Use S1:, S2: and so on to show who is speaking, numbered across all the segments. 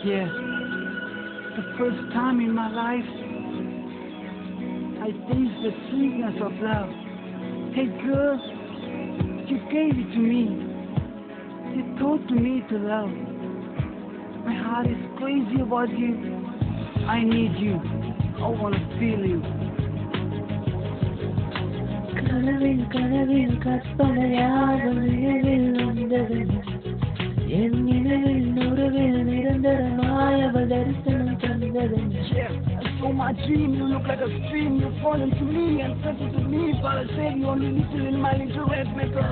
S1: Yeah. The first time in my life, I taste the sweetness of love. Hey girl, you gave it to me. You taught me to love. My heart is crazy about you. I need you. I want to feel you.
S2: கனவில் கனவில் கற்பனையாக நினைவில் வந்ததென என் நினைவில் நுறவில் நிரந்தரமாய் அவள் தரிசனம் தந்ததென
S1: Yeah, I saw my dream. You look like a stream. You fall into me and settle to me. But I said you only little in my little red maker.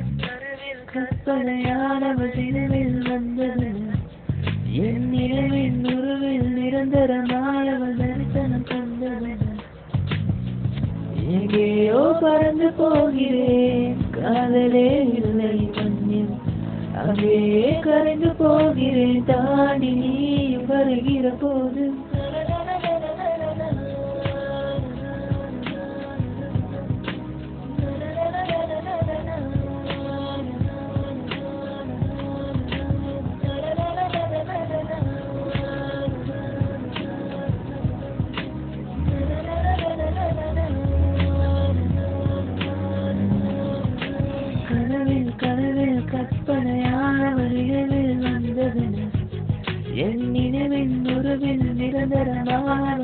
S2: கற்பனையானவள் நினைவில் வந்ததென என் நினைவில் நுறவில் நிரந்தரமாய் அவள் தரிசனம் தந்ததென எங்கேயோ பறந்து போகிறேன் காதலே இல்லை மண்ணில் அங்கேயே கரைந்து போகிறேன் தாண்டி நீ வருகிற போது கனவில் கனவில் கற்பனையானவள் நினைவில் வந்ததென என் நினைவின் உறவில் நிரந்தரமான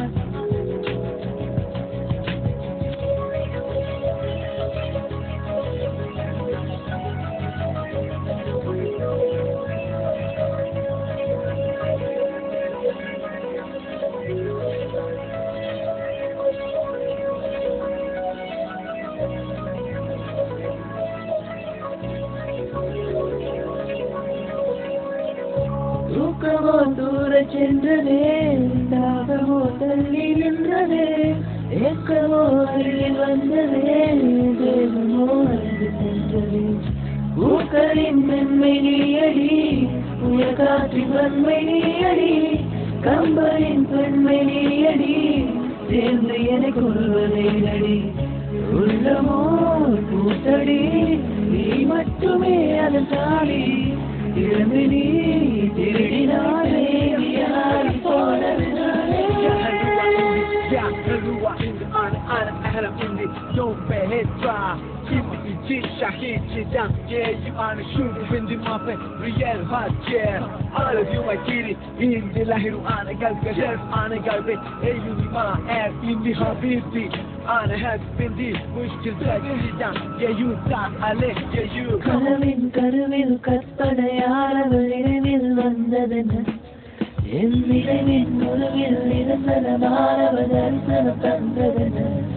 S2: தூக்கமோ தூர சென்றதே தாகமோ தள்ளி நின்றதே ஏக்கமோ அருகில் வந்ததே தேவமோ அருகு சென்றதே பூக்களின் மென்மை நீயடி உயர்காற்றின் வன்மை நீயடி கம்பரின் பெண்மை நீயடி சேர்ந்து என கொள்வதை நடி உள்ளமோ பூத்தடி நீ மட்டுமே அதன் தாடி இழந்து நீ திருடினாலே வியாடி போனதுனாலே
S1: Yeah, everyone in the honor, honor, honor in the don't pay head try. Keep it legit, shahid, shit down. Yeah, you are the shooter in the muffin, real hot, yeah. All of you, my kitty, in the lahiru, ana galga, yes, ana galbe. Hey, you, my ass, in the habibti. Ana has been the mushkil, sit down. Yeah, you, that, Ale, yeah, you.
S2: கனவின் கருவில் கற்பனையானவள் நினைவில் வந்ததென என் நினைவின் உறவில் நிரந்தரமானவள் தரிசனம் தந்ததென